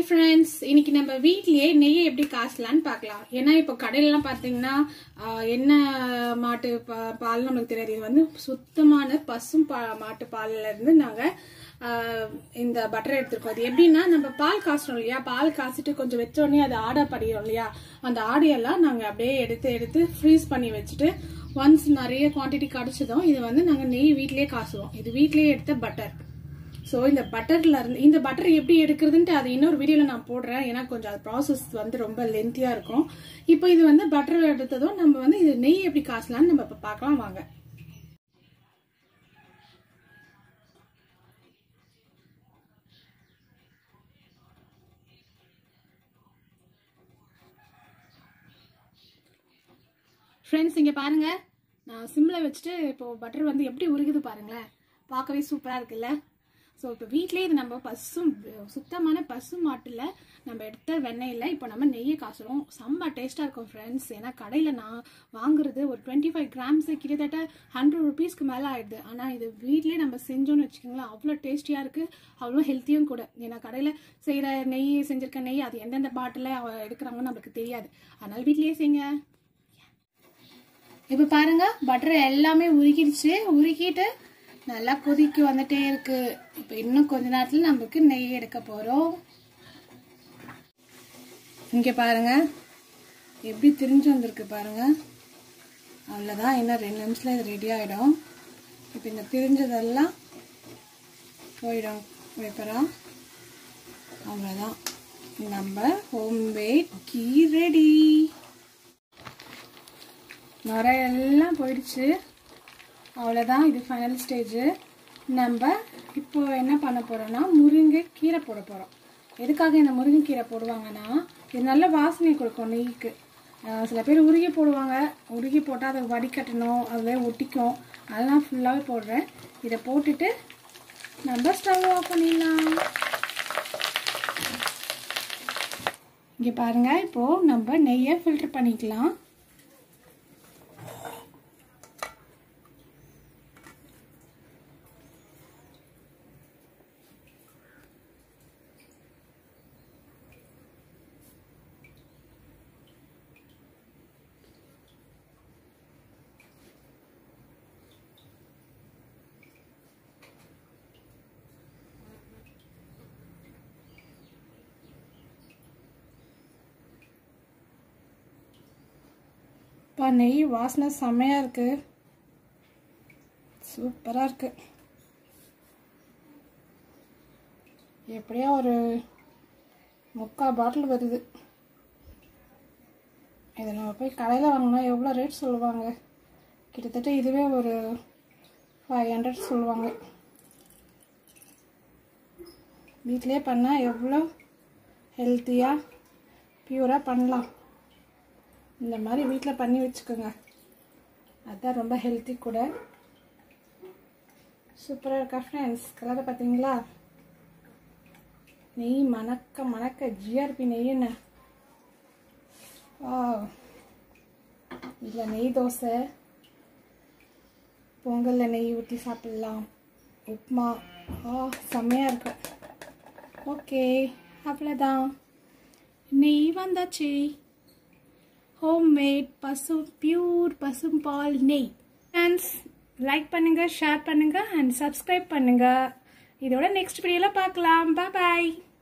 friends இன்னைக்கு நம்ம வீட்லயே நெய்யை எப்படி காசலான்னு பார்க்கலாம் ஏன்னா இப்போ கடையிலலாம் பார்த்தீங்கன்னா ஆஹ், என்ன மாட்டு பா- பால் நமக்கு தெரியாது இது வந்து சுத்தமான பசும் பா மாட்டு பால்ல இருந்து நாங்கள் இந்த பட்டர் எடுத்துருக்கோம் அது எப்படின்னா நம்ம பால் காசுறோம் இல்லையா பால் காய்ச்சிட்டு கொஞ்சம் வச்ச உடனே அது ஆடை படியும் இல்லையா அந்த ஆடையெல்லாம் நாங்கள் அப்படியே எடுத்து எடுத்து ஃப்ரீஸ் பண்ணி வச்சுட்டு ஒன்ஸ் நிறைய குவாண்டிட்டி கிடைச்சதும் இது வந்து நாங்கள் நெய் வீட்லயே காசுவோம் இது வீட்லயே எடுத்த பட்டர் ஸோ இந்த பட்டர்ல இருந்து இந்த பட்டர் எப்படி எடுக்கிறதுன்ட்டு அது இன்னொரு வீடியோல நான் போடுறேன் ஏன்னா கொஞ்சம் அது ப்ராசஸ் வந்து ரொம்ப லென்த்தியா இருக்கும் இப்போ இது வந்து பட்டர் எடுத்ததும் நம்ம வந்து இது நெய் எப்படி காசலாம்னு நம்ம இப்போ பார்க்கலாம் வாங்க ஃப்ரெண்ட்ஸ் இங்கே பாருங்க நான் சிம்மில் வச்சுட்டு இப்போ பட்டர் வந்து எப்படி உருகுது பாருங்களேன் பார்க்கவே சூப்பராக இருக்குல்ல ஸோ இப்போ வீட்லேயே இது நம்ம பசும் சுத்தமான பசு மாட்டில் நம்ம எடுத்த வெண்ணெயில் இப்போ நம்ம நெய்யை காசுறோம் செம்ம டேஸ்ட்டாக இருக்கும் ஃப்ரெண்ட்ஸ் ஏன்னா கடையில் நான் வாங்குறது ஒரு டுவெண்ட்டி ஃபைவ் கிராம்ஸு கிட்டத்தட்ட ஹண்ட்ரட் ருபீஸ்க்கு மேலே ஆயிடுது ஆனால் இது வீட்லேயே நம்ம செஞ்சோன்னு வச்சுக்கோங்களேன் அவ்வளோ டேஸ்டியாக இருக்குது அவ்வளோ ஹெல்த்தியும் கூட ஏன்னா கடையில் செய்கிற நெய் செஞ்சிருக்க நெய் அது எந்தெந்த பாட்டில் எடுக்கிறாங்கன்னு நம்மளுக்கு தெரியாது அதனால் வீட்லேயே செய்யுங்க இப்போ பாருங்க பட்டர் எல்லாமே உருகிடுச்சு உருகிட்டு நல்லா கொதிக்கு வந்துட்டே இருக்கு இப்போ இன்னும் கொஞ்ச நேரத்தில் நமக்கு நெய் எடுக்க போறோம் இங்க பாருங்க எப்படி திரிஞ்சு வந்திருக்கு பாருங்க அவ்வளோதான் இன்னும் ரெண்டு நிமிஷத்துல இது ரெடி ஆயிடும் இப்போ இந்த திரிஞ்சதெல்லாம் போயிடும் பேப்பரா அவ்வளோதான் நம்ம ஹோம்மேட் கீ ரெடி நுரை எல்லாம் போயிடுச்சு அவ்வளோதான் இது ஃபைனல் ஸ்டேஜு நம்ம இப்போ என்ன பண்ண போகிறோம்னா முருங்கை கீரை போட போகிறோம் எதுக்காக இந்த முருங்கைக்கீரை போடுவாங்கன்னா இது நல்ல வாசனை கொடுக்கும் நெய்க்கு ஆஹ் சில பேர் உருகி போடுவாங்க உருகி போட்டால் அதை வடிகட்டணும் அதுவே ஒட்டிக்கும் அதெல்லாம் ஃபுல்லாகவே போடுறேன் இதை போட்டுட்டு நம்ம ஸ்டவ் ஆஃப் பண்ணிடலாம் இங்கே பாருங்கள் இப்போது நம்ம நெய்யை ஃபில்டர் பண்ணிக்கலாம் இப்போ நெய் வாசனை செம்மையாக இருக்கு சூப்பராக இருக்கு எப்படியா ஒரு முக்கால் பாட்டில் வருது இதை நம்ம போய் கடையில் வாங்கினா எவ்வளோ ரேட் சொல்லுவாங்க கிட்டத்தட்ட இதுவே ஒரு ஃபைவ் ஹண்ட்ரட் சொல்லுவாங்க வீட்டிலே பண்ணால் எவ்வளோ ஹெல்த்தியாக பியூராக பண்ணலாம் இந்த மாதிரி வீட்டில் பண்ணி வச்சுக்கோங்க அதுதான் ரொம்ப ஹெல்த்தி கூட சூப்பராக இருக்கா ஃப்ரெண்ட்ஸ் கலரை பார்த்தீங்களா நெய் மணக்க மணக்க ஜிஆர்பி நெய் என்ன ஆ இதில் நெய் தோசை பொங்கலில் நெய் ஊற்றி சாப்பிட்லாம் உப்புமா ஆ செம்மையாக இருக்கு ஓகே அவ்வளோதான் நெய் வந்தாச்சு ஹோம்மேட் பசு பியூர் பசும்பால் நெய் ஃப்ரெண்ட்ஸ் லைக் பண்ணுங்க ஷேர் பண்ணுங்க அண்ட் சப்ஸ்கிரைப் பண்ணுங்க இதோட நெக்ஸ்ட் வீடியோல பார்க்கலாம் பாய்